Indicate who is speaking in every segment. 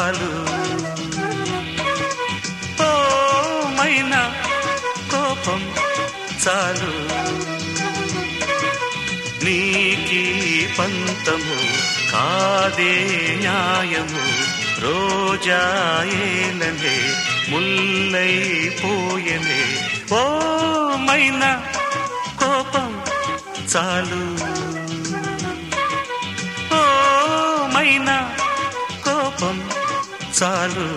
Speaker 1: చాలు ఓ మైనా కోపం చాలు నీకీ పంతము కాదే న్యాయము రోజాయేలనే ముల్లై పోయనే ఓ మైనా కోపం చాలు ఓ మైనా కోపం చాలు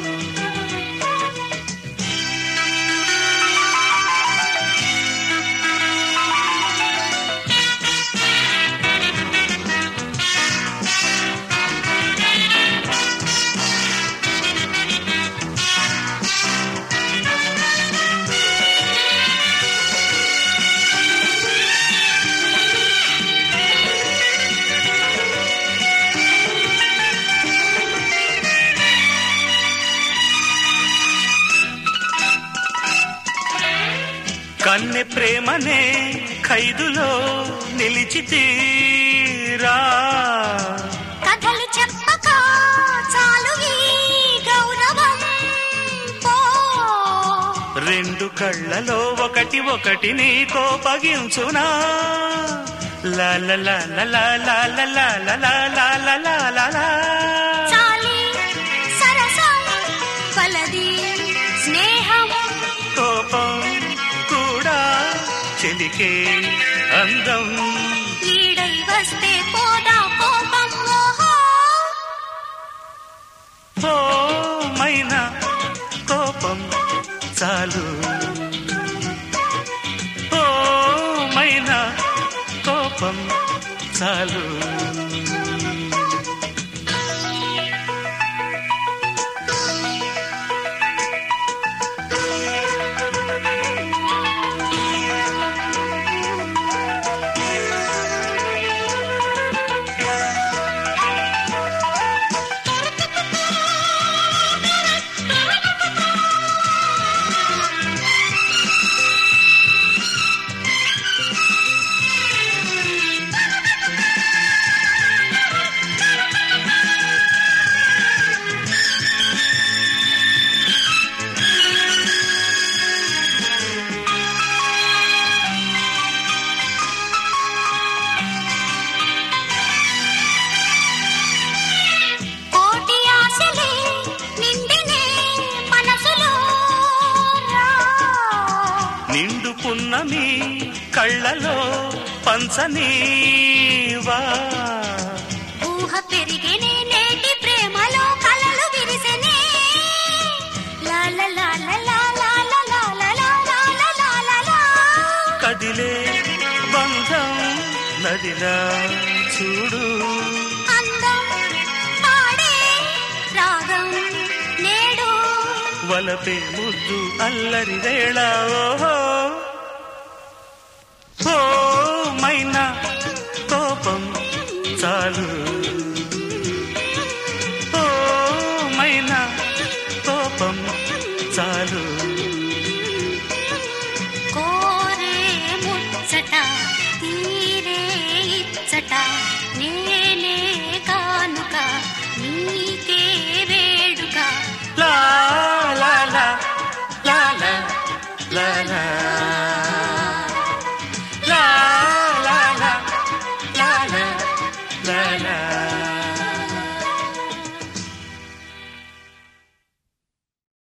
Speaker 1: కన్నె ప్రేమనే ఖైదులో నిలిచితీరా
Speaker 2: కథలు చెప్పక చాలు ఈ గౌరవం పో
Speaker 1: రెండు కళ్ళలో ఒకటి ఒకటి నీ కోపగించునా లా లా లా లా లా లా లా లా లా లా లా లా లా లా లా.
Speaker 2: చాలి సరసం ఫలది స్నేహం
Speaker 1: కోపం కూడా చెలికే అందం
Speaker 2: ఈడై వస్తే పోదా కోపం ఓహో
Speaker 1: ఓ మైనా కోపం చాలు ఓ మైనా కోపం చాలు
Speaker 2: కోటి ఆశలే నిండినే మనసులో రా.
Speaker 1: నిండు పున్నమి కళ్ళలో పంచనీవా
Speaker 2: ఊహ పెరిగినే నేటి ప్రేమలో కలలు విరిసెనే లా లా లా లా లా లా లా లా లా లా లా లా లా లా లా.
Speaker 1: కదిలే బంధం నదిలా చూడు
Speaker 2: అందం పాడే రాగం నేడు
Speaker 1: వలపే ముద్దు అల్లరి వేళ ఓహో ఓ మైనా కోపం చాలు ఓ మైనా కోపం చాలు